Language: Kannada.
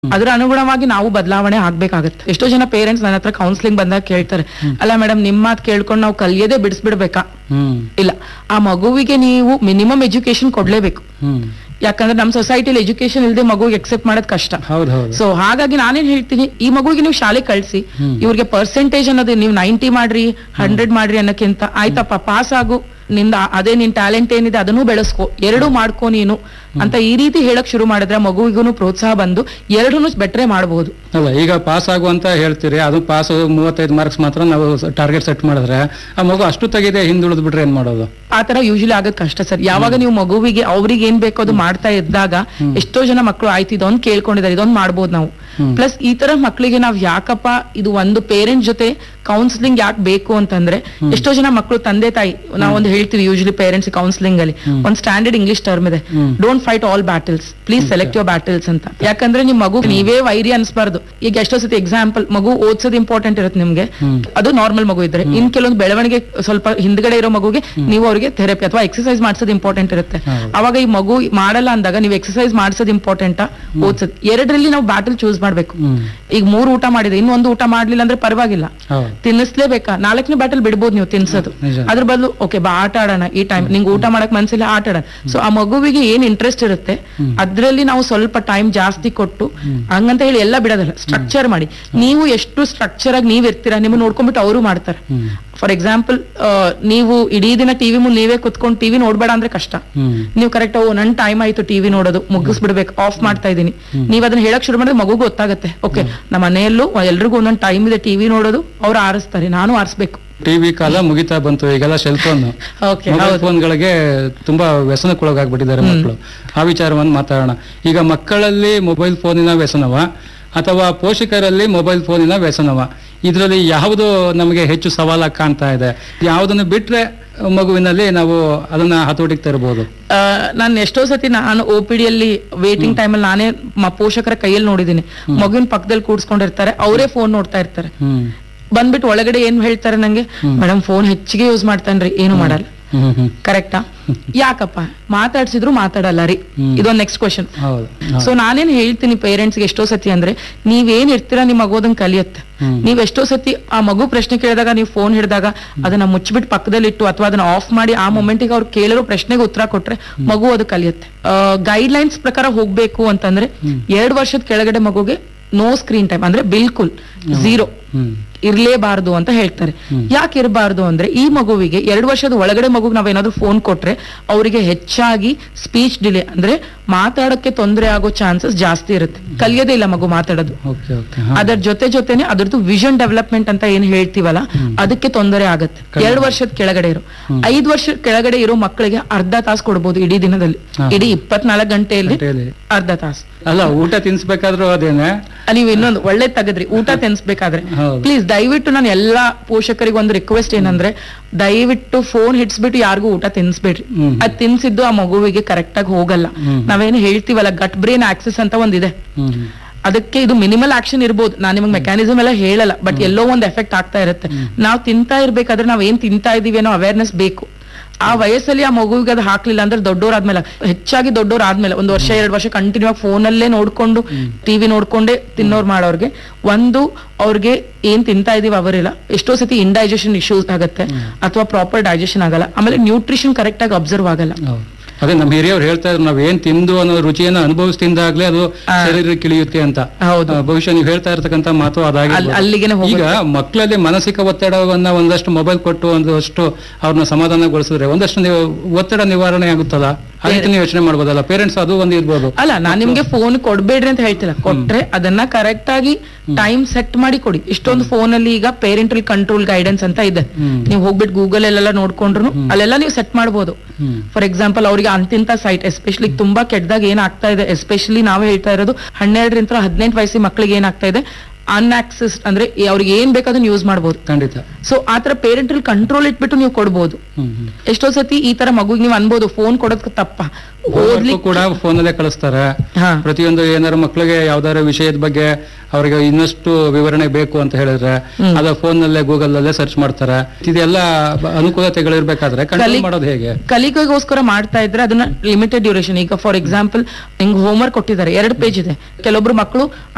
ಅದ್ರ ಅನುಗುಣವಾಗಿ ನಾವು ಬದಲಾವಣೆ ಆಗ್ಬೇಕಾಗತ್ತೆ ಎಷ್ಟೋ ಜನ ಪೇರೆಂಟ್ಸ್ ನನ್ನ ಹತ್ರ ಕೌನ್ಸಿಲಿಂಗ್ ಬಂದಾಗ ಕೇಳ್ತಾರೆ ಅಲ್ಲ ಮೇಡಮ್ ನಿಮ್ ಮಾತ್ ಕೇಳ್ಕೊಂಡು ನಾವು ಕಲಿಯದೇ ಬಿಡಿಸ್ಬಿಡ್ಬೇಕಾ ಹ್ಮ್ ಇಲ್ಲ ಆ ಮಗುವಿಗೆ ನೀವು ಮಿನಿಮಮ್ ಎಜುಕೇಶನ್ ಕೊಡ್ಲೇಬೇಕು ಹ್ಮ್ ಯಾಕಂದ್ರೆ ನಮ್ಮ ಸೊಸೈಟಿಲಿ ಎಜುಕೇಶನ್ ಇಲ್ಲದೆ ಮಗುಗೆ ಎಕ್ಸೆಪ್ಟ್ ಮಾಡೋದ್ ಕಷ್ಟ ಹೌದು ಹೌದು ಸೊ ಹಾಗಾಗಿ ನಾನೇನ್ ಹೇಳ್ತೀನಿ ಈ ಮಗುವಿಗೆ ನೀವು ಶಾಲೆ ಕಳ್ಸಿ ಹ್ಮ್. ಇವ್ರಿಗೆ ಪರ್ಸೆಂಟೇಜ್ ಅನ್ನೋದು ನೀವು ನೈಂಟಿ ಮಾಡ್ರಿ ಹಂಡ್ರೆಡ್ ಮಾಡ್ರಿ ಅನ್ನೋಕ್ಕಿಂತ ಆಯ್ತಪ್ಪ ಪಾಸ್ ಆಗು ನಿಂದ ಅದೇ ನಿನ್ ಟ್ಯಾಲೆಂಟ್ ಏನಿದೆ ಅದನ್ನು ಬೆಳೆಸ್ಕೊ ಎರಡೂ ಮಾಡ್ಕೊ ನೀನು ಅಂತ ಈ ರೀತಿ ಹೇಳಕ್ ಶುರು ಮಾಡಿದ್ರೆ ಮಗುವಿಗೂ ಪ್ರೋತ್ಸಾಹ ಬಂದು ಎರಡೂ ಬೆಟ್ರೆ ಮಾಡಬಹುದು ಅಲ್ಲ ಈಗ ಪಾಸ್ ಆಗುವಂತ ಹೇಳ್ತೀರಿ ಅದು ಪಾಸ್ ಮೂವತ್ತೈದು ಮಾರ್ಕ್ಸ್ ಮಾತ್ರ ನಾವು ಟಾರ್ಗೆಟ್ ಸೆಟ್ ಮಾಡಿದ್ರೆ ಆ ಮಗು ಅಷ್ಟು ತೆಗಿದೆ ಹಿಂದುಳಿದ್ ಬಿಟ್ರೆ ಏನ್ ಮಾಡೋದು ಆತರ ಯೂಶಲಿ ಆಗೋದ್ ಕಷ್ಟ ಸರ್ ಯಾವಾಗ ನೀವು ಮಗುವಿಗೆ ಅವ್ರಿಗೆ ಏನ್ ಬೇಕೋ ಅದು ಮಾಡ್ತಾ ಇದ್ದಾಗ ಎಷ್ಟೋ ಜನ ಮಕ್ಕಳು ಆಯ್ತು ಇದೊಂದ್ ಕೇಳ್ಕೊಂಡಿದ್ದಾರೆ ಇದೊಂದ್ ಮಾಡ್ಬೋದು ನಾವು ಪ್ಲಸ್ ಈ ತರ ಮಕ್ಕಳಿಗೆ ನಾವ್ ಯಾಕಪ್ಪ ಇದು ಒಂದು ಪೇರೆಂಟ್ ಜೊತೆ ಕೌನ್ಸಿಲಿಂಗ್ ಯಾಕೆ ಬೇಕು ಅಂತಂದ್ರೆ ಎಷ್ಟೋ ಜನ ಮಕ್ಕಳು ತಂದೆ ತಾಯಿ ನಾವೊಂದು ಹೇಳ್ತೀವಿ ಯೂಶಲಿ ಪೇರೆಂಟ್ಸ್ ಕೌನ್ಸಿಲಿಂಗ್ ಅಲ್ಲಿ ಒಂದ್ ಸ್ಟ್ಯಾಂಡರ್ಡ್ ಇಂಗ್ಲಿಷ್ ಟರ್ಮ್ ಇದೆ don't fight all battles please select your battles ಅಂತ ಯಾಕಂದ್ರೆ ನಿಮ್ ಮಗು ನೀವೇ ವೈರಿ ಅನ್ಸ್ಬಾರ್ದು ಈಗ ಎಷ್ಟೋ ಸತಿ ಎಕ್ಸಾಂಪಲ್ ಮಗು ಓದ್ಸೋದು ಇಂಪಾರ್ಟೆಂಟ್ ಇರುತ್ತೆ ನಿಮ್ಗೆ ಅದು ನಾರ್ಮಲ್ ಮಗು ಇದ್ರೆ ಇನ್ ಕೆಲವೊಂದು ಬೆಳವಣಿಗೆ ಸ್ವಲ್ಪ ಹಿಂದ್ಗಡೆ ಇರೋ ಮಗುಗೆ ನೀವು ಅವರಿಗೆ ಥೆರಪಿ ಅಥವಾ ಎಕ್ಸರ್ಸೈಸ್ ಮಾಡ್ಸೋದು ಇಂಪಾರ್ಟೆಂಟ್ ಇರುತ್ತೆ ಹೌದು. ಅವಾಗ ಈ ಮಗು ಮಾಡಲ್ಲ ಅಂದಾಗ ನೀವು ಎಕ್ಸರ್ಸೈಸ್ ಮಾಡ್ಸೋದು ಇಂಪಾರ್ಟೆಂಟಾ ಓದ್ಸೋದು ಎರಡರಲ್ಲಿ ನಾವು ಬ್ಯಾಟಲ್ ಚೂಸ್ ಮಾಡ್ಬೇಕು ಹ್ಮ್ ಈಗ ಮೂರು ಊಟ ಮಾಡಿದೆ ಇನ್ನೊಂದು ಊಟ ಮಾಡ್ಲಿಲ್ಲ ಅಂದ್ರೆ ಪರವಾಗಿಲ್ಲ ಹೌದು ತಿನ್ನಿಸ್ಲೇಬೇಕಾ ನಾಲ್ಕನೇ ಬ್ಯಾಟಲ್ ಬಿಡ್ಬೋದು ನೀವು ತಿನ್ಸೋದು ನಿಜ. ಅದ್ರ ಬದಲು ಓಕೆ ಬಾ ಆಟ ಆಡೋಣ ಈ ಟೈಮ್ ನಿಂಗೆ ಊಟ ಮಾಡಕ್ ಮನ್ಸಿಲ್ಲ ಆಟ ಆಡೋಣ ಸೊ ಆ ಮಗುವಿಗೆ ಏನ್ ಇಂಟ್ರೆಸ್ಟ್ ಇರುತ್ತೆ ಅದ್ರಲ್ಲಿ ನಾವು ಸ್ವಲ್ಪ ಟೈಮ್ ಜಾಸ್ತಿ ಕೊಟ್ಟು ಹಂಗಂತ ಹೇಳಿ ಎಲ್ಲ ಬಿಡೋದಲ್ಲ ಸ್ಟ್ರಕ್ಚರ್ ಮಾಡಿ ನೀವು ಎಷ್ಟು ಸ್ಟ್ರಕ್ಚರ್ ಆಗಿ ನೀವ್ ಇರ್ತೀರಾ ನಿಮ್ಮನ್ನ ನೋಡ್ಕೊಂಡ್ಬಿಟ್ಟು ಅವರು ಮಾಡ್ತಾರೆ ಹ್ಮ್ ಫಾರ್ ಎಕ್ಸಾಂಪಲ್ ನೀವು ಇಡೀ ದಿನ ಟಿವಿ ಮುಂದೆ ನೀವೇ ಕುತ್ಕೊಂಡು ಟಿವಿ ನೋಡ್ಬೇಡ ಅಂದ್ರೆ ಕಷ್ಟ ಹ್ಮ್ ನೀವು ಕರೆಕ್ಟ್ ಓ ನನ್ ಟೈಮ್ ಆಯ್ತು ಟಿವಿ ನೋಡೋದು ಮುಗಿಸ್ಬಿಡ್ಬೇಕು ಆಫ್ ಮಾಡ್ತಾ ಇದೀನಿ ನೀವ್ ಅದನ್ನ ಹೇಳಕ್ ಶುರು ಮಾಡಿದ್ರೆ ಮಗು ಗೊತ್ತಾಗುತ್ತೆ ಓಕೆ ನಮ್ಮ ಮನೆಯಲ್ಲೂ ಎಲ್ರಿಗೂ ಒಂದೊಂದು ಟೈಮ್ ಇದೆ ಟಿವಿ ನೋಡೋದು ಅವ್ರು ಆರಿಸ್ತಾರೆ ನಾನು ಆರಿಸ್ಬೇಕು ಟಿವಿ ಕಾಲ ಮುಗಿತಾ ಬಂತು ಈಗೆಲ್ಲ ಸೆಲ್ ಫೋನ್ ಓಕೆ ಮೊಬೈಲ್ ಫೋನ್ಗಳಿಗೆ ತುಂಬಾ ವ್ಯಸನಕ್ಕೊಳಗಾಗ್ಬಿಟ್ಟಿದ್ದಾರೆ ಮಕ್ಕಳು ಆ ವಿಚಾರವನ್ನು ಮಾತಾಡೋಣ ಈಗ ಮಕ್ಕಳಲ್ಲಿ ಮೊಬೈಲ್ ಫೋನಿನ ವ್ಯಸನವ ಅಥವಾ ಪೋಷಕರಲ್ಲಿ ಮೊಬೈಲ್ ಫೋನಿನ ವ್ಯಸನವ ಇದರಲ್ಲಿ ಯಾವುದು ನಮಗೆ ಹೆಚ್ಚು ಸವಾಲಾಗಿ ಕಾಣ್ತಾ ಇದೆ ಯಾವುದನ್ನು ಬಿಟ್ರೆ ಮಗುವಿನಲ್ಲಿ ನಾವು ಅದನ್ನ ಹತೋಟಿಗೆ ತರಬಹುದು ನಾನು ಎಷ್ಟೋ ಸತಿ ನಾನು ಒ ಪಿ ಡಿಯಲ್ಲಿ ವೇಟಿಂಗ್ ಟೈಮಲ್ಲಿ ನಾನೇ ಮ- ಪೋಷಕರ ಕೈಯಲ್ಲಿ ನೋಡಿದೀನಿ ಮಗುವಿನ ಪಕ್ಕದಲ್ಲಿ ಕೂಡ್ಸ್ಕೊಂಡಿರ್ತಾರೆ ಅವರೇ ಫೋನ್ ನೋಡ್ತಾ ಇರ್ತಾರೆ ಹ್ಮ್ ಬಂದ್ಬಿಟ್ಟು ಒಳಗಡೆ ಏನ್ ಹೇಳ್ತಾರೆ ನಂಗೆ ಮೇಡಮ್ ಫೋನ್ ಹೆಚ್ಚಿಗೆ ಯೂಸ್ ಮಾಡ್ತಾನ್ರಿ ಏನು ಮಾಡಲ್ಲ ಹ್ಮ್ ಹ್ಮ್ ಕರೆಕ್ಟಾ ಯಾಕಪ್ಪ ಮಾತಾಡ್ಸಿದ್ರು ಮಾತಾಡಲ್ಲ ರೀ ಹ್ಮ್. ಇದೊಂದ್ ನೆಕ್ಸ್ಟ್ ಕ್ವಶನ್ ಹೌದು ಸೊ ನಾನೇನ್ ಹೇಳ್ತೀನಿ ಪೇರೆಂಟ್ಸ್ ಗೆ ಎಷ್ಟೋ ಸತಿ ಅಂದ್ರೆ ನೀವೇನ್ ಇರ್ತೀರಾ ನಿಮ್ ಮಗು ಅದನ್ನ ಕಲಿಯುತ್ತೆ ಹ್ಮ್. ನೀವ್ ಎಷ್ಟೋ ಸತಿ ಆ ಮಗು ಪ್ರಶ್ನೆ ಕೇಳಿದಾಗ ನೀವು ಫೋನ್ ಹಿಡಿದಾಗ ಅದನ್ನ ಮುಚ್ಚಿಬಿಟ್ಟು ಪಕ್ಕದಲ್ಲಿ ಇಟ್ಟು ಅಥವಾ ಅದನ್ನ ಆಫ್ ಮಾಡಿ ಆ ಮೊಮೆಂಟಿಗೆ ಅವ್ರು ಕೇಳಿರೋ ಪ್ರಶ್ನೆಗೆ ಉತ್ತರ ಕೊಟ್ರೆ ಮಗು ಅದು ಕಲಿಯುತ್ತೆ ಗೈಡ್ ಲೈನ್ಸ್ ಪ್ರಕಾರ ಹೋಗ್ಬೇಕು ಅಂತಂದ್ರೆ ಎರಡ್ ವರ್ಷದ ಕೆಳಗಡೆ ಮಗುಗೆ ನೋ ಸ್ಕ್ರೀನ್ ಟೈಮ್ ಅಂದ್ರೆ ಬಿಲ್ಕುಲ್ ಝೀರೋ ಹ್ಮ್ ಇರ್ಲೇಬಾರ್ದು ಅಂತ ಹೇಳ್ತಾರೆ ಯಾಕೆ ಇರಬಾರ್ದು ಅಂದ್ರೆ ಈ ಮಗುವಿಗೆ ಎರಡು ವರ್ಷದ ಒಳಗಡೆ ಮಗುಗೆ ನಾವೇನಾದ್ರೂ ಫೋನ್ ಕೊಟ್ರೆ ಅವರಿಗೆ ಹೆಚ್ಚಾಗಿ ಸ್ಪೀಚ್ ಡಿಲೇ ಅಂದ್ರೆ ಮಾತಾಡಕ್ಕೆ ತೊಂದರೆ ಆಗೋ ಚಾನ್ಸಸ್ ಜಾಸ್ತಿ ಇರುತ್ತೆ ಕಲಿಯೋದೇ ಇಲ್ಲ ಮಗು ಮಾತಾಡೋದು ಓಕೆ ಓಕೆ ಅದರ ಜೊತೆ ಜೊತೆನೆ ಅದ್ರದ್ದು ವಿಷನ್ ಡೆವಲಪ್ಮೆಂಟ್ ಅಂತ ಏನ್ ಹೇಳ್ತೀವಲ್ಲ ಅದಕ್ಕೆ ತೊಂದರೆ ಆಗತ್ತೆ ಎರಡು ವರ್ಷದ ಕೆಳಗಡೆ ಇರೋ ಐದು ವರ್ಷದ ಕೆಳಗಡೆ ಇರೋ ಮಕ್ಕಳಿಗೆ ಅರ್ಧ ತಾಸು ಕೊಡ್ಬೋದು ಇಡೀ ದಿನದಲ್ಲಿ ಹಾ. ಇಡೀ ಇಪ್ಪತ್ನಾಲ್ಕು ಗಂಟೆಯಲ್ಲಿ ಗಂಟೆಯಲ್ಲಿ. ಅರ್ಧ ತಾಸು ಅಲ್ಲ ಊಟ ತಿನ್ಸ್ಬೇಕಾದ್ರೂ ಅದೇನೆ ಆ, ನೀವು ಇನ್ನೊಂದು ಒಳ್ಳೆ ತೆಗೆದ್ರಿ ಊಟ ತಿನ್ಸ್ಬೇಕಾದ್ರೆ ಹೌದು. ಪ್ಲೀಸ್ ದಯವಿಟ್ಟು ನಾನು ಎಲ್ಲಾ ಪೋಷಕರಿಗೆ ಒಂದು ರಿಕ್ವೆಸ್ಟ್ ಏನಂದ್ರೆ ದಯವಿಟ್ಟು ಫೋನ್ ಹಿಡ್ಸ್ಬಿಟ್ಟು ಯಾರಿಗೂ ಊಟ ತಿನ್ಸ್ಬೇಡ್ರಿ ಹ್ಮ್. ಅದ್ ತಿನ್ಸಿದ್ದು ಆ ಮಗುವಿಗೆ ಕರೆಕ್ಟ್ ಆಗಿ ಹೋಗಲ್ಲ ಹ್ಮ್. ನಾವೇನು ಹೇಳ್ತೀವಲ್ಲ ಗಟ್ ಬ್ರೇನ್ ಆಕ್ಸೆಸ್ ಅಂತ ಒಂದಿದೆ ಹ್ಮ್ ಅದಕ್ಕೆ ಇದು ಮಿನಿಮಲ್ ಆಕ್ಷನ್ ಇರ್ಬೋದು ನಾನು ನಿಮಗೆ ಮೆಕ್ಯಾನಿಸಮ್ ಎಲ್ಲ ಹೇಳಲ್ಲ ಬಟ್ ಎಲ್ಲೋ ಒಂದು ಎಫೆಕ್ಟ್ ಆಗ್ತಾ ಇರುತ್ತೆ ನಾವು ತಿಂತಾ ಇರ್ಬೇಕಾದ್ರೆ ನಾವ್ ಏನ್ ತಿಂತಾ ಇದೀವಿ ಅನ್ನೋ ಅವೇರ್ನೆಸ್ ಬೇಕು ಆ ವಯಸ್ಸಲ್ಲಿ ಆ ಮಗುವಿಗೆ ಅದು ಹಾಕ್ಲಿಲ್ಲ ಅಂದ್ರೆ ದೊಡ್ಡೋರಾದ್ಮೇಲೆ ಹೆಚ್ಚಾಗಿ ದೊಡ್ಡೋರಾದ್ಮೇಲೆ ಒಂದು ವರ್ಷ ಎರಡು ವರ್ಷ ಕಂಟಿನ್ಯೂ ಆಗಿ ಫೋನಲ್ಲೇ ನೋಡ್ಕೊಂಡು ಟಿವಿ ನೋಡ್ಕೊಂಡೇ ತಿನ್ನೋರ್ ಮಾಡೋರ್ಗೆ ಒಂದು ಅವ್ರಿಗೆ ಏನ್ ತಿಂತಾ ಇದೀವಿ ಅವರಿಲ್ಲ ಎಷ್ಟೋ ಸತಿ ಇಂಡೈಜೆಷನ್ ಇಶ್ಯೂಸ್ ಆಗುತ್ತೆ ಅಥವಾ ಪ್ರಾಪರ್ ಡೈಜೆಷನ್ ಆಗಲ್ಲ ಆಮೇಲೆ ನ್ಯೂಟ್ರಿಷನ್ ಕರೆಕ್ಟ್ ಆಗಿ ಅಬ್ಸರ್ವ್ ಆಗಲ್ಲ ಹೌದು. ಅದೇ ನಮ್ಮ ಹಿರಿಯವರು ಹೇಳ್ತಾ ಇದ್ರು ನಾವ್ ಏನ್ ತಿಂದು ಅನ್ನೋ ರುಚಿಯನ್ನ ಅನುಭವಿಸ್ತಿಂದಾಗ್ಲೇ ಅದು ಶರೀರಕ್ಕೆ ಇಳಿಯುತ್ತೆ ಅಂತ ಹೌದು ಆ, ಬಹುಶಃ ನೀವು ಹೇಳ್ತಾ ಇರ್ತಕ್ಕಂಥ ಮಾತು ಅದಾಗಿ ಅಲ್- ಅಲ್ಲಿಗೆನೆ ಈಗ ಹೋಗುತ್ತೆ ಮಕ್ಕಳಲ್ಲಿ ಮಾನಸಿಕ ಒತ್ತಡವನ್ನ ಒಂದಷ್ಟು ಮೊಬೈಲ್ ಕೊಟ್ಟು ಒಂದಷ್ಟು ಅವ್ರನ್ನ ಸಮಾಧಾನಗೊಳಿಸಿದ್ರೆ ಒಂದಷ್ಟು ನೀವು ಒತ್ತಡ ನಿವಾರಣೆ ಆಗುತ್ತಲ್ಲ ಆ ರೀತಿ ನೀವು ಯೋಚನೆ ಮಾಡ್ಬೋದಲ್ಲ ಪೇರೆಂಟ್ಸ್ ಅದು ಒಂದು ಇರ್ಬೋದು ಅಲ್ಲ ನಾನ್ ನಿಮ್ಗೆ ಫೋನ್ ಕೊಡ್ಬೇಡ್ರಿ ಅಂತ ಹೇಳ್ತಿಲ್ಲ ಕೊಟ್ರೆ ಅದನ್ನ ಕರೆಕ್ಟ್ ಆಗಿ ಟೈಮ್ ಸೆಟ್ ಮಾಡಿ ಕೊಡಿ ಇಷ್ಟೊಂದು ಫೋನ್ ಅಲ್ಲಿ ಈಗ ಪೇರೆಂಟಲ್ ಕಂಟ್ರೋಲ್ ಗೈಡೆನ್ಸ್ ಅಂತ ಇದೆ ಹ್ಮ್. ನೀವು ಹೋಗ್ಬಿಟ್ಟು ಗೂಗಲ್ ಅಲ್ಲೆಲ್ಲ ನೋಡ್ಕೊಂಡ್ರು ಅಲ್ಲೆಲ್ಲ ನೀವು ಸೆಟ್ ಮಾಡ್ಬೋದು ಹ್ಮ್ ಫಾರ್ ಎಕ್ಸಾಂಪಲ್ ಅವ್ರಿಗೆ ಅಂತಿಂತ ಸೈಟ್ ಎಸ್ಪೆಷಲಿ ತುಂಬಾ ಕೆಟ್ಟದಾಗ ಏನ್ ಆಗ್ತಾ ಇದೆ ಎಸ್ಪೆಷಲಿ ನಾವೇ ಹೇಳ್ತಾ ಇರೋದು ಹನ್ನೆರಡರಿಂದ ಹದಿನೆಂಟು ವಯಸ್ಸಿನ ಮಕ್ಕಳಿಗೆ ಏನಾಗ್ತಾ ಇದೆ ಅನ್ಆಕ್ಸೆಸ್ ಅಂದ್ರೆ ಅವ್ರಿಗೆ ಏನ್ ಬೇಕಾದನ್ನ ಯೂಸ್ ಮಾಡ್ಬೋದು ಖಂಡಿತ ಸೊ ಆತರ ಪೇರೆಂಟಲ್ ಕಂಟ್ರೋಲ್ ಇಟ್ಬಿಟ್ಟು ನೀವು ಕೊಡ್ಬೋದು ಹ್ಮ್ ಹ್ಮ್ ಎಷ್ಟೋ ಸತಿ ಈ ತರ ಮಗುಗೆ ನೀವು ಅನ್ಬೋದು ಫೋನ್ ಕೊಡೋದ್ ತಪ್ಪ ಹೋಮ್ವರ್ಕು ಓದ್ಲಿಕ್ಕೆ ಕೂಡ ಫೋನಲ್ಲೇ ಕಳಿಸ್ತಾರೆ ಹಾ ಪ್ರತಿಯೊಂದು ಏನಾರು ಮಕ್ಕಳಿಗೆ ಯಾವ್ದಾರ ವಿಷಯದ ಬಗ್ಗೆ ಅವರಿಗೆ ಇನ್ನಷ್ಟು ವಿವರಣೆ ಬೇಕು ಅಂತ ಹೇಳಿದ್ರೆ ಅದ ಫೋನ್ ನಲ್ಲೇ ಗೂಗಲ್ ನಲ್ಲೇ ಸರ್ಚ್ ಮಾಡ್ತಾರೆ ಇದೆಲ್ಲ ಬ- ಅನುಕೂಲತೆಗಳಿರ್ಬೇಕಾದ್ರೆ ಕಂಟ್ರೋಲ್ ಕಲಿ- ಮಾಡೋದು ಹೇಗೆ ಕಲಿಕೆಗೋಸ್ಕರ ಮಾಡ್ತಾ ಇದ್ರೆ ಅದನ್ನ ಲಿಮಿಟೆಡ್ ಡ್ಯೂರೇಷನ್ ಈಗ ಫಾರ್ ಎಕ್ಸಾಂಪಲ್ ನಿಂಗೆ ಹೋಮ್ವರ್ಕ್ ಕೊಟ್ಟಿದ್ದಾರೆ ಎರಡು ಪೇಜ್ ಇದೆ ಕೆಲವೊಬ್ರು ಮಕ್ಕಳು